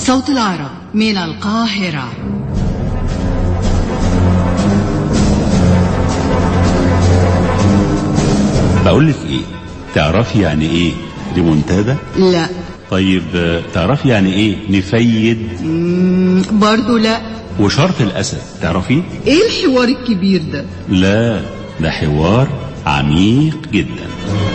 صوت العرب من القاهرة بقول لك ايه تعرفي يعني ايه ريمونتادا لا طيب آه، تعرفي يعني ايه نفيد مم، برضو لا وشرط الاسد تعرفي ايه الحوار الكبير ده لا ده حوار عميق جدا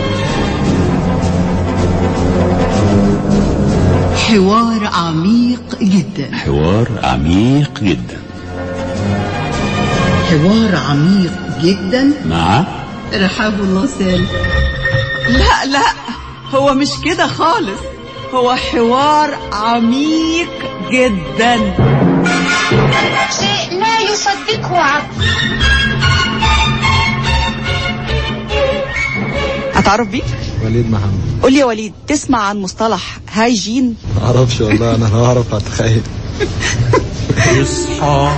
حوار عميق جدا حوار عميق جدا حوار عميق جدا مع رحاب الله سالم لا لا هو مش كده خالص هو حوار عميق جدا شيء لا يصدقه عقل اتعرف بيك وليد محمد قول لي يا وليد تسمع عن مصطلح هايجين ما اعرفش والله انا لو اعرف هتخيل اصحى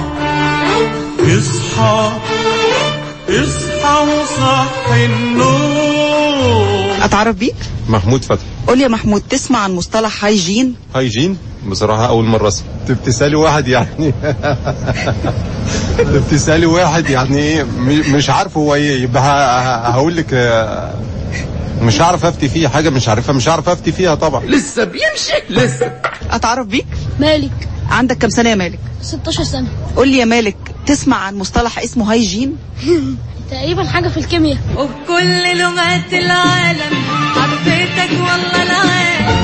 اصحى اصحى وصحي النوم اتعرف بيك محمود فتحي قول لي يا محمود تسمع عن مصطلح هايجين هايجين بصراحة أول مرة أسمع ابتسالي واحد يعني ابتسالي واحد يعني إيه م- مش عارف هو إيه يبقى ه- هقول لك آه، مش هعرف أفتي فيه حاجة مش عارفها مش هعرف أفتي فيها طبعا لسه بيمشي لسه اتعرف بيك مالك عندك كم سنه يا مالك 16 سنة قول لي يا مالك تسمع عن مصطلح اسمه هايجين تقريبا حاجة في الكيمياء وبكل لغات العالم حبيتك والله العالم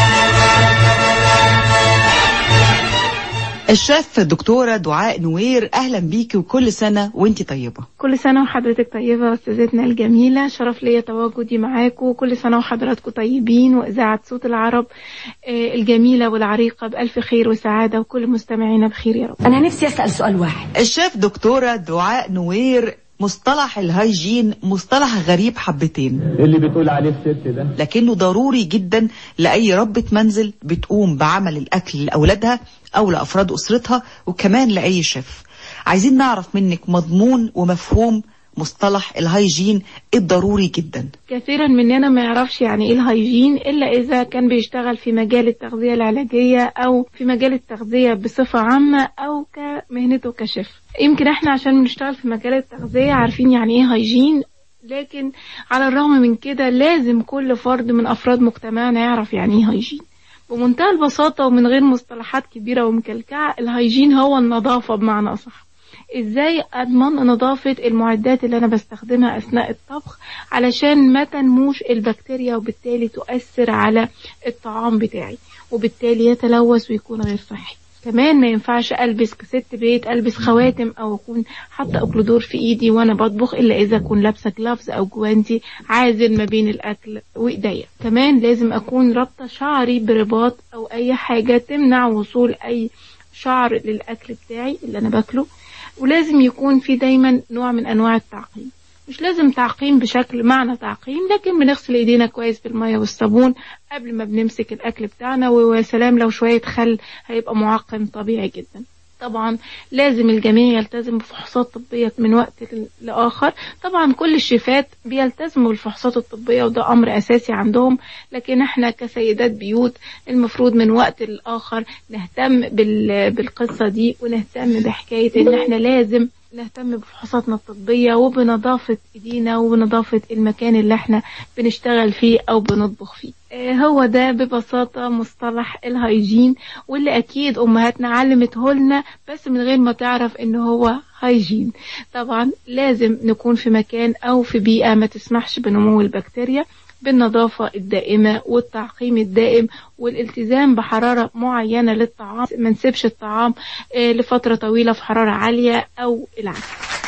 الشيف الدكتوره دعاء نوير اهلا بيكي وكل سنه وانت طيبه كل سنة وحضرتك طيبة أستاذتنا الجميلة شرف ليا تواجدي معاكم كل سنة وحضراتكم طيبين وإذاعة صوت العرب آه، الجميلة والعريقة بألف خير وسعادة وكل مستمعينا بخير يا رب أنا نفسي أسأل سؤال واحد الشيف دكتورة دعاء نوير مصطلح الهايجين مصطلح غريب حبتين اللي بتقول عليه الست ده لكنه ضروري جدا لأي ربة منزل بتقوم بعمل الأكل لأولادها أو لأفراد أسرتها وكمان لأي شيف عايزين نعرف منك مضمون ومفهوم مصطلح الهايجين الضروري جدا كثيرا مننا ما يعرفش يعني ايه الهايجين الا اذا كان بيشتغل في مجال التغذية العلاجية او في مجال التغذية بصفة عامة او كمهنته كشيف يمكن احنا عشان بنشتغل في مجال التغذية عارفين يعني ايه هايجين لكن على الرغم من كده لازم كل فرد من افراد مجتمعنا يعرف يعني ايه هايجين بمنتهى البساطة ومن غير مصطلحات كبيرة ومكلكعة الهايجين هو النظافة بمعنى أصح ازاي اضمن نظافة المعدات اللي انا بستخدمها اثناء الطبخ علشان ما تنموش البكتيريا وبالتالي تؤثر على الطعام بتاعي وبالتالي يتلوث ويكون غير صحي كمان ما ينفعش البس كست بيت البس خواتم او اكون حاطه اكلودور في ايدي وانا بطبخ الا اذا اكون لابسه جلافز او جوانتي عازل ما بين الاكل وايديا كمان لازم اكون رابطه شعري برباط او اي حاجه تمنع وصول اي شعر للاكل بتاعي اللي انا باكله ولازم يكون في دايما نوع من انواع التعقيم مش لازم تعقيم بشكل معنى تعقيم لكن بنغسل ايدينا كويس بالميه والصابون قبل ما بنمسك الاكل بتاعنا ويا سلام لو شويه خل هيبقى معقم طبيعي جدا طبعا لازم الجميع يلتزم بفحوصات طبية من وقت لآخر طبعا كل الشيفات بيلتزموا بالفحوصات الطبية وده أمر أساسي عندهم لكن احنا كسيدات بيوت المفروض من وقت لآخر نهتم بال- بالقصة دي ونهتم بحكاية إن احنا لازم نهتم بفحوصاتنا الطبية وبنظافة ايدينا وبنظافة المكان اللي احنا بنشتغل فيه او بنطبخ فيه آه، هو ده ببساطة مصطلح الهايجين واللي اكيد امهاتنا علمته لنا بس من غير ما تعرف ان هو هايجين طبعا لازم نكون في مكان او في بيئة ما تسمحش بنمو البكتيريا بالنظافة الدائمة والتعقيم الدائم والالتزام بحرارة معينة للطعام ما نسيبش الطعام آه، لفترة طويلة في حرارة عالية أو العكس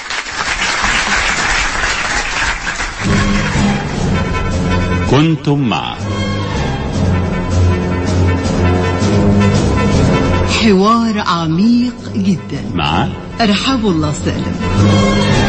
كنتم مع حوار عميق جدا مع رحاب الله سالم